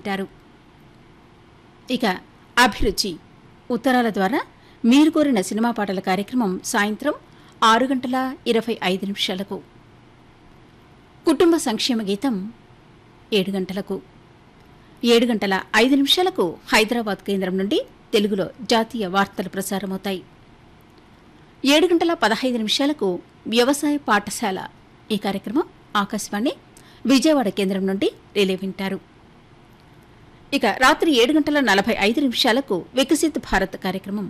వింటారు ఇక అభిరుచి ఉత్తరాల ద్వారా మీరు కోరిన సినిమా పాటల కార్యక్రమం సాయంత్రం ఆరు గంటల ఇరవై ఐదు నిమిషాలకు కుటుంబ సంక్షేమ గీతం ఏడు గంటలకు ఏడు గంటల ఐదు నిమిషాలకు హైదరాబాద్ కేంద్రం నుండి తెలుగులో జాతీయ వార్తలు ప్రసారమవుతాయి ఏడు గంటల పదహైదు నిమిషాలకు వ్యవసాయ పాఠశాల ఈ కార్యక్రమం ఆకాశవాణి విజయవాడ కేంద్రం నుండి రిలే వింటారు ఇక రాత్రి ఏడు గంటల నలభై ఐదు నిమిషాలకు వికసిత్ భారత్ కార్యక్రమం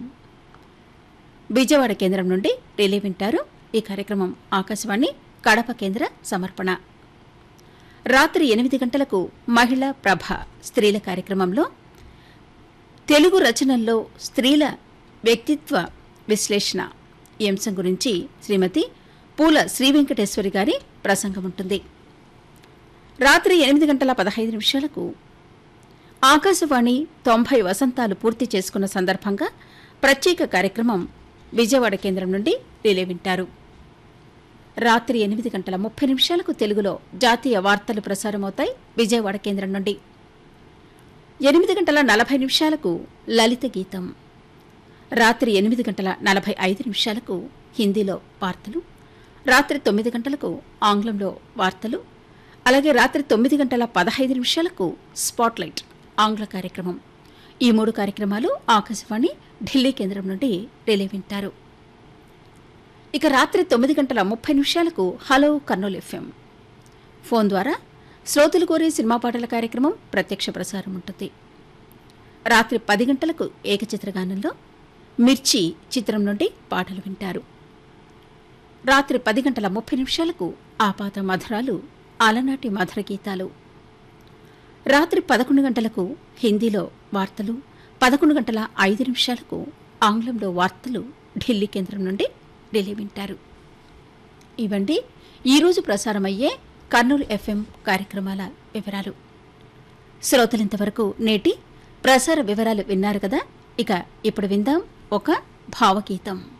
విజయవాడ కేంద్రం నుండి రిలే వింటారు ఈ కార్యక్రమం ఆకాశవాణి కడప కేంద్ర సమర్పణ రాత్రి ఎనిమిది గంటలకు మహిళా ప్రభ స్త్రీల కార్యక్రమంలో తెలుగు రచనల్లో స్త్రీల వ్యక్తిత్వ విశ్లేషణ ఈ అంశం గురించి శ్రీమతి పూల శ్రీ వెంకటేశ్వరి గారి ప్రసంగం ఉంటుంది రాత్రి ఎనిమిది గంటల పదహైదు నిమిషాలకు ఆకాశవాణి తొంభై వసంతాలు పూర్తి చేసుకున్న సందర్భంగా ప్రత్యేక కార్యక్రమం విజయవాడ కేంద్రం నుండి రిలే వింటారు రాత్రి ఎనిమిది గంటల ముప్పై నిమిషాలకు తెలుగులో జాతీయ వార్తలు ప్రసారమవుతాయి విజయవాడ కేంద్రం నుండి ఎనిమిది గంటల నలభై నిమిషాలకు లలిత గీతం రాత్రి ఎనిమిది గంటల నలభై ఐదు నిమిషాలకు హిందీలో వార్తలు రాత్రి తొమ్మిది గంటలకు ఆంగ్లంలో వార్తలు అలాగే రాత్రి తొమ్మిది గంటల పదహైదు నిమిషాలకు స్పాట్లైట్ ఆంగ్ల కార్యక్రమం ఈ మూడు కార్యక్రమాలు ఆకాశవాణి ఢిల్లీ కేంద్రం నుండి రిలే వింటారు ఇక రాత్రి తొమ్మిది గంటల ముప్పై నిమిషాలకు హలో కర్నూలు ఎఫ్ఎం ఫోన్ ద్వారా శ్రోతలు కోరే సినిమా పాటల కార్యక్రమం ప్రత్యక్ష ప్రసారం ఉంటుంది రాత్రి పది గంటలకు ఏకచిత్రగానంలో మిర్చి చిత్రం నుండి పాటలు వింటారు రాత్రి పది గంటల ముప్పై నిమిషాలకు ఆపాత మధురాలు అలనాటి మధుర గీతాలు రాత్రి పదకొండు గంటలకు హిందీలో వార్తలు పదకొండు గంటల ఐదు నిమిషాలకు ఆంగ్లంలో వార్తలు ఢిల్లీ కేంద్రం నుండి ఢిల్లీ వింటారు ఇవండి ఈరోజు ప్రసారమయ్యే కర్నూలు ఎఫ్ఎం కార్యక్రమాల వివరాలు శ్రోతలింతవరకు నేటి ప్రసార వివరాలు విన్నారు కదా ఇక ఇప్పుడు విందాం ఒక భావగీతం